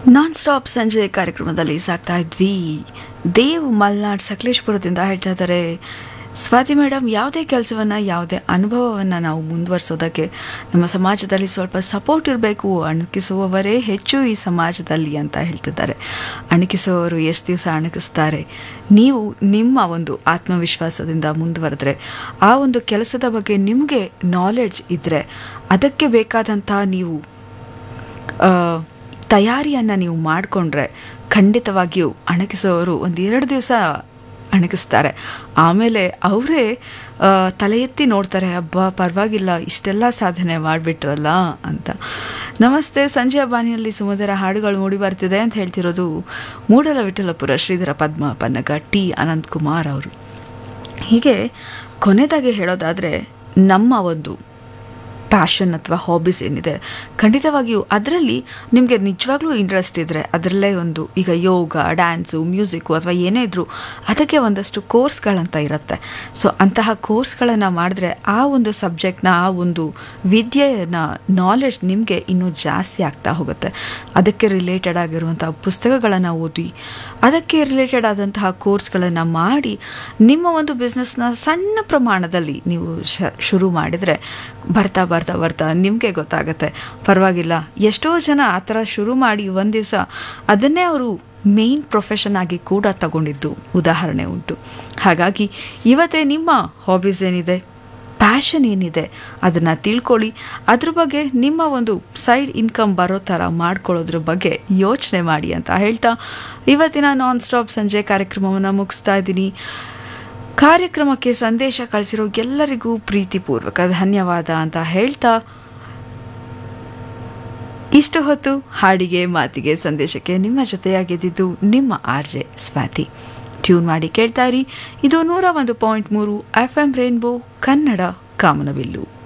non stop ಸಂಜೆ ಕಾರ್ಯಕ್ರಮದಲ್ಲಿ ಸಾಕ್ತಾ ಇದ್ವಿ ದೇವ್ ಮಲ್ನಾಡ್ ಸಕಲೇಶ್ಪುರದಿಂದ ಹೇಳ್ತಾ ಇದ್ದಾರೆ ಸ್ವಾತಿ ಮೇಡಮ್ ಯಾವುದೇ ಕೆಲಸವನ್ನು ಯಾವುದೇ ಅನುಭವವನ್ನು ನಾವು ಮುಂದುವರಿಸೋದಕ್ಕೆ ನಮ್ಮ ಸಮಾಜದಲ್ಲಿ ಸ್ವಲ್ಪ ಸಪೋರ್ಟ್ ಇರಬೇಕು ಅಣಕಿಸುವವರೇ ಹೆಚ್ಚು ಈ ಸಮಾಜದಲ್ಲಿ ಅಂತ ಹೇಳ್ತಿದ್ದಾರೆ ಅಣಕಿಸುವವರು ಎಷ್ಟು ದಿವಸ ಅಣಕಿಸ್ತಾರೆ ನೀವು ನಿಮ್ಮ ಒಂದು ಆತ್ಮವಿಶ್ವಾಸದಿಂದ ಮುಂದುವರೆದ್ರೆ ಆ ಒಂದು ಕೆಲಸದ ಬಗ್ಗೆ ನಿಮಗೆ ನಾಲೆಡ್ಜ್ ಇದ್ದರೆ ಅದಕ್ಕೆ ಬೇಕಾದಂಥ ನೀವು ಆ, ತಯಾರಿಯನ್ನು ನೀವು ಮಾಡಿಕೊಂಡ್ರೆ ಖಂಡಿತವಾಗಿಯೂ ಅಣಕಿಸೋರು ಒಂದು ಎರಡು ದಿವಸ ಅಣಕಿಸ್ತಾರೆ ಆಮೇಲೆ ಅವರೇ ತಲೆ ಎತ್ತಿ ನೋಡ್ತಾರೆ ಹಬ್ಬ ಪರವಾಗಿಲ್ಲ ಇಷ್ಟೆಲ್ಲ ಸಾಧನೆ ಮಾಡಿಬಿಟ್ರಲ್ಲ ಅಂತ ನಮಸ್ತೆ ಸಂಜೆ ಬಾನಿಯಲ್ಲಿ ಸುಮಧುರ ಹಾಡುಗಳು ಮೂಡಿ ಬರ್ತಿದೆ ಅಂತ ಹೇಳ್ತಿರೋದು ಮೂಡಲ ವಿಠಲಪುರ ಶ್ರೀಧರ ಪದ್ಮ ಪನ್ನಗ ಟಿ ಅನಂತಕುಮಾರ್ ಅವರು ಹೀಗೆ ಕೊನೆದಾಗಿ ಹೇಳೋದಾದರೆ ನಮ್ಮ ಒಂದು ಪ್ಯಾಷನ್ ಅಥವಾ ಹಾಬೀಸ್ ಏನಿದೆ ಖಂಡಿತವಾಗಿಯೂ ಅದರಲ್ಲಿ ನಿಮಗೆ ನಿಜವಾಗ್ಲೂ ಇಂಟ್ರೆಸ್ಟ್ ಇದ್ದರೆ ಅದರಲ್ಲೇ ಒಂದು ಈಗ ಯೋಗ ಡ್ಯಾನ್ಸು ಮ್ಯೂಸಿಕ್ಕು ಅಥವಾ ಏನೇ ಇದ್ದರೂ ಅದಕ್ಕೆ ಒಂದಷ್ಟು ಕೋರ್ಸ್ಗಳಂತ ಇರುತ್ತೆ ಸೊ ಅಂತಹ ಕೋರ್ಸ್ಗಳನ್ನು ಮಾಡಿದ್ರೆ ಆ ಒಂದು ಸಬ್ಜೆಕ್ಟ್ನ ಆ ಒಂದು ವಿದ್ಯೆನ ನಾಲೆಡ್ಜ್ ನಿಮಗೆ ಇನ್ನೂ ಜಾಸ್ತಿ ಆಗ್ತಾ ಹೋಗುತ್ತೆ ಅದಕ್ಕೆ ರಿಲೇಟೆಡ್ ಆಗಿರುವಂತಹ ಪುಸ್ತಕಗಳನ್ನು ಓದಿ ಅದಕ್ಕೆ ರಿಲೇಟೆಡ್ ಆದಂತಹ ಕೋರ್ಸ್ಗಳನ್ನು ಮಾಡಿ ನಿಮ್ಮ ಒಂದು ಬಿಸ್ನೆಸ್ನ ಸಣ್ಣ ಪ್ರಮಾಣದಲ್ಲಿ ನೀವು ಶ ಶುರು ಮಾಡಿದರೆ ಬರ್ತಾ ಬರ್ತಾ ಬರ್ತಾ ನಿಮಗೆ ಗೊತ್ತಾಗತ್ತೆ ಪರವಾಗಿಲ್ಲ ಎಷ್ಟೋ ಜನ ಆ ಥರ ಶುರು ಮಾಡಿ ಒಂದು ದಿವಸ ಅದನ್ನೇ ಅವರು ಮೇನ್ ಪ್ರೊಫೆಷನ್ ಆಗಿ ಕೂಡ ತಗೊಂಡಿದ್ದು ಉದಾಹರಣೆ ಉಂಟು ಹಾಗಾಗಿ ಇವತ್ತೇ ನಿಮ್ಮ ಹಾಬೀಸ್ ಏನಿದೆ ಪ್ಯಾಷನ್ ಏನಿದೆ ಅದನ್ನು ತಿಳ್ಕೊಳ್ಳಿ ಅದ್ರ ಬಗ್ಗೆ ನಿಮ್ಮ ಒಂದು ಸೈಡ್ ಇನ್ಕಮ್ ಬರೋ ಥರ ಮಾಡ್ಕೊಳ್ಳೋದ್ರ ಬಗ್ಗೆ ಯೋಚನೆ ಮಾಡಿ ಅಂತ ಹೇಳ್ತಾ ಇವತ್ತಿನ ನಾನ್ ಸ್ಟಾಪ್ ಸಂಜೆ ಕಾರ್ಯಕ್ರಮವನ್ನು ಮುಗಿಸ್ತಾ ಇದ್ದೀನಿ ಕಾರ್ಯಕ್ರಮಕ್ಕೆ ಸಂದೇಶ ಕಳಿಸಿರೋ ಎಲ್ಲರಿಗೂ ಪ್ರೀತಿಪೂರ್ವಕ ಧನ್ಯವಾದ ಅಂತ ಹೇಳ್ತಾ ಇಷ್ಟು ಹೊತ್ತು ಹಾಡಿಗೆ ಮಾತಿಗೆ ಸಂದೇಶಕ್ಕೆ ನಿಮ್ಮ ಜೊತೆಯಾಗಿದ್ದು ನಿಮ್ಮ ಆರ್ ಜೆ ಸ್ವಾತಿ ಟ್ಯೂನ್ ಮಾಡಿ ಕೇಳ್ತಾ ಇರಿ ಇದು ನೂರ ಒಂದು ಪಾಯಿಂಟ್ ಮೂರು ಎಫ್ ಎಂ ರೇನ್ಬೋ ಕನ್ನಡ ಕಾಮನಬಿಲ್ಲು